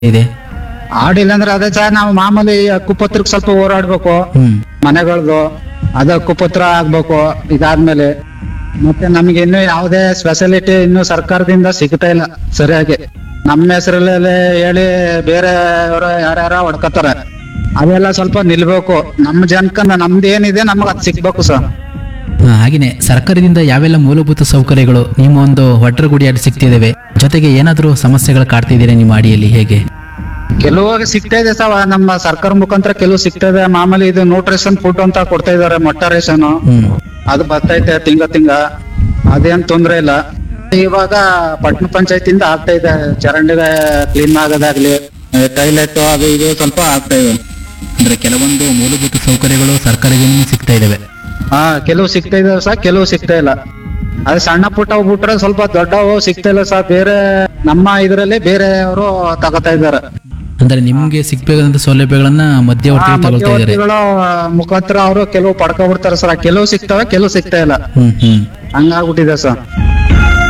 ಇದೆ ಆಡಿಲ್ಲ ಅಂದ್ರೆ ಅದೇ ಸರ್ ನಾವು ಮಾಮೂಲಿ ಹಕ್ಕುಪತ್ರಕ್ಕೆ ಸ್ವಲ್ಪ ಹೋರಾಡ್ಬೇಕು ಹ್ಮ್ ಮನೆಗಳದು ಅದ ಹಕ್ಕುಪತ್ರ ಆಗ್ಬೇಕು ಇದಾದ್ಮೇಲೆ ಮತ್ತೆ ನಮ್ಗೆ ಇನ್ನು ಯಾವುದೇ ಸ್ಪೆಷಾಲಿಟಿ ಇನ್ನು ಸರ್ಕಾರದಿಂದ ಸಿಗ್ತಾ ಇಲ್ಲ ಸರಿಯಾಗಿ ನಮ್ಮ ಹೆಸರಲ್ಲೇ ಹೇಳಿ ಬೇರೆ ಯಾರ್ಯಾರ ಹೊಡ್ಕತ್ತಾರ ಅವೆಲ್ಲ ಸ್ವಲ್ಪ ನಿಲ್ಬೇಕು ನಮ್ಮ ಜನಕ ನಮ್ದು ಏನಿದೆ ನಮ್ಗೆ ಅದ್ ಸಿಗ್ಬೇಕು ಸರ್ ಹಾ, ಹಾಗೇನೆ ಸರ್ಕಾರದಿಂದ ಯಾವೆಲ್ಲ ಮೂಲಭೂತ ಸೌಕರ್ಯಗಳು ನಿಮ್ಮ ಒಂದು ಒಡ್ರಗುಡಿಯಾಡಿ ಸಿಗ್ತಿದ್ದಾವೆ ಜೊತೆಗೆ ಏನಾದರೂ ಸಮಸ್ಯೆಗಳು ಕಾಡ್ತಿದ್ದೀರಾ ನಿಮ್ಮ ಅಡಿಯಲ್ಲಿ ಹೇಗೆ ಕೆಲವು ಸಿಗ್ತಾ ಇದೆ ಸರ್ ನಮ್ಮ ಸರ್ಕಾರ ಮುಖಾಂತರ ಕೆಲವು ಸಿಗ್ತಾ ಇದೆ ಮಾಮೂಲಿ ಇದು ನ್ಯೂಟ್ರಿಷನ್ ಫುಡ್ ಅಂತ ಕೊಡ್ತಾ ಇದಾರೆ ಮೊಟ್ಟ ರೇಷನ್ ಹ್ಮ್ ಅದು ಬರ್ತೈತೆ ತಿಂಗ ತಿಂಗ ಅದೇನ್ ತೊಂದ್ರೆ ಇಲ್ಲ ಇವಾಗ ಪಟ್ಟಣ ಪಂಚಾಯತಿಂದ ಆಗ್ತಾ ಇದೆ ಚರಂಡಿಗೆ ಕ್ಲೀನ್ ಆಗೋದಾಗ್ಲಿ ಟೈಲೆಟ್ ಅದು ಇದು ಸ್ವಲ್ಪ ಆಗ್ತಾ ಇದೆ ಅಂದ್ರೆ ಕೆಲವೊಂದು ಮೂಲಭೂತ ಸೌಕರ್ಯಗಳು ಸರ್ಕಾರದಿಂದ ಸಿಗ್ತಾ ಇದ್ದಾವೆ ಹಾ ಕೆಲವು ಸಿಗ್ತಾ ಇದಾವೆ ಸರ್ ಕೆಲವು ಸಿಗ್ತಾ ಇಲ್ಲ ಅದೇ ಸಣ್ಣ ಪುಟ್ಟ ಬಿಟ್ರೆ ಸ್ವಲ್ಪ ದೊಡ್ಡವು ಸಿಗ್ತಾ ಇಲ್ಲ ಸರ್ ಬೇರೆ ನಮ್ಮ ಇದ್ರಲ್ಲಿ ಬೇರೆಯವರು ತಗೋತಾ ಇದಾರೆ ಅಂದ್ರೆ ನಿಮ್ಗೆ ಸಿಗ್ಬೇಕಾದಂತ ಸೌಲಭ್ಯಗಳನ್ನ ಮಧ್ಯವರ್ತಿಗಳು ತಗೊಳ್ತಾ ಇದ್ದಾರೆ ಮಧ್ಯವರ್ತಿಗಳ ಮುಖಾಂತರ ಅವರು ಕೆಲವು ಪಡ್ಕೊಬಿಡ್ತಾರೆ ಸರ್ ಕೆಲವು ಸಿಗ್ತವೆ ಕೆಲವು ಸಿಗ್ತಾ ಇಲ್ಲ ಹ್ಮ್ ಹ್ಮ್ ಹಂಗಾಗ್ಬಿಟ್ಟಿದೆ ಸರ್